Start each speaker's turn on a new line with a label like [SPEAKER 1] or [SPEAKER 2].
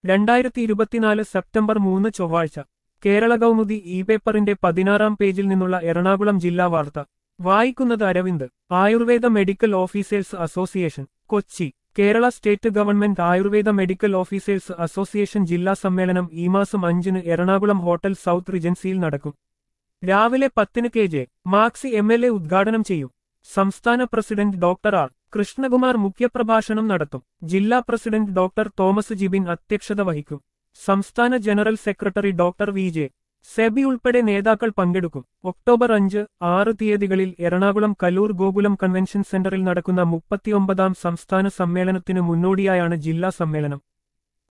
[SPEAKER 1] രണ്ടായിരത്തി ഇരുപത്തിനാല് സെപ്റ്റംബർ മൂന്ന് ചൊവ്വാഴ്ച കേരള കൗമുദി ഇ പേപ്പറിന്റെ പതിനാറാം പേജിൽ നിന്നുള്ള എറണാകുളം ജില്ലാ വാർത്ത വായിക്കുന്നത് Aravind Ayurveda medical officers association Kochi Kerala state government Ayurveda medical officers association ജില്ലാ സമ്മേളനം ഈ മാസം അഞ്ചിന് എറണാകുളം ഹോട്ടൽ സൗത്ത് റിജൻസിയിൽ നടക്കും രാവിലെ പത്തിന് K J Maxi M L A ഉദ്ഘാടനം ചെയ്യും സംസ്ഥാന പ്രസിഡന്റ് ഡോക്ടർ ആർ കൃഷ്ണകുമാർ മുഖ്യപ്രഭാഷണം നടത്തും ജില്ലാ പ്രസിഡന്റ് ഡോക്ടർ തോമസ് ജിബിൻ അധ്യക്ഷത വഹിക്കും സംസ്ഥാന general secretary doctor V J Sebi ഉൾപ്പെടെ നേതാക്കൾ പങ്കെടുക്കും ഒക്ടോബർ അഞ്ച് ആറ് തീയതികളിൽ എറണാകുളം കലൂർ ഗോകുലം കൺവെൻഷൻ സെന്ററിൽ നടക്കുന്ന മുപ്പത്തിയൊമ്പതാം സംസ്ഥാന സമ്മേളനത്തിനു മുന്നോടിയായാണ് ജില്ലാ സമ്മേളനം